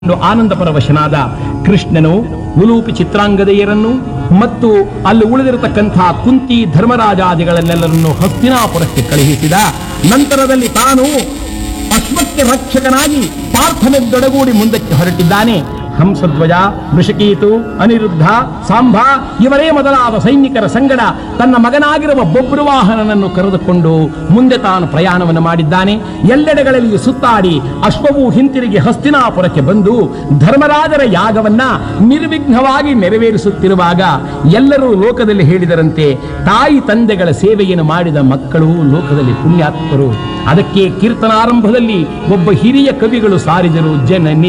ಎಂದು ಆನಂದ ಪರವಶನಾದ ಕೃಷ್ಣನು ಉಲೂಪಿ ಚಿತ್ರಾಂಗದೆಯರನ್ನು ಮತ್ತು ಅಲ್ಲಿ ಉಳಿದಿರತಕ್ಕಂಥ ಕುಂತಿ ಧರ್ಮರಾಜಾದಿಗಳನ್ನೆಲ್ಲರನ್ನು ಹಸ್ತಿನಾಪುರಕ್ಕೆ ಕಳುಹಿಸಿದ ನಂತರದಲ್ಲಿ ತಾನು ಅಶ್ವತ್ಥ ರಕ್ಷಕನಾಗಿ ಪಾರ್ಥನೆದ್ದೊಡಗೂಡಿ ಮುಂದಕ್ಕೆ ಹೊರಟಿದ್ದಾನೆ ಹಂಸಧ್ವಜ ವೃಷಕೀತು ಅನಿರುದ್ಧ ಸಾಂಬ ಇವರೇ ಮೊದಲಾದ ಸೈನಿಕರ ಸಂಗಡ ತನ್ನ ಮಗನಾಗಿರುವ ಬೊಬ್ರುವಾಹನನನ್ನು ಕರೆದುಕೊಂಡು ಮುಂದೆ ತಾನು ಪ್ರಯಾಣವನ್ನು ಮಾಡಿದ್ದಾನೆ ಎಲ್ಲೆಡೆಗಳಲ್ಲಿ ಸುತ್ತಾಡಿ ಅಶ್ವವು ಹಿಂತಿರುಗಿ ಹಸ್ತಿನಾಪುರಕ್ಕೆ ಬಂದು ಧರ್ಮರಾಜರ ಯಾಗವನ್ನ ನಿರ್ವಿಘ್ನವಾಗಿ ನೆರವೇರಿಸುತ್ತಿರುವಾಗ ಎಲ್ಲರೂ ಲೋಕದಲ್ಲಿ ಹೇಳಿದರಂತೆ ತಾಯಿ ತಂದೆಗಳ ಸೇವೆಯನ್ನು ಮಾಡಿದ ಮಕ್ಕಳು ಲೋಕದಲ್ಲಿ ಪುಣ್ಯಾತ್ಮರು ಅದಕ್ಕೆ ಕೀರ್ತನಾರಂಭದಲ್ಲಿ ಒಬ್ಬ ಹಿರಿಯ ಕವಿಗಳು ಸಾರಿದರು ಜನನಿ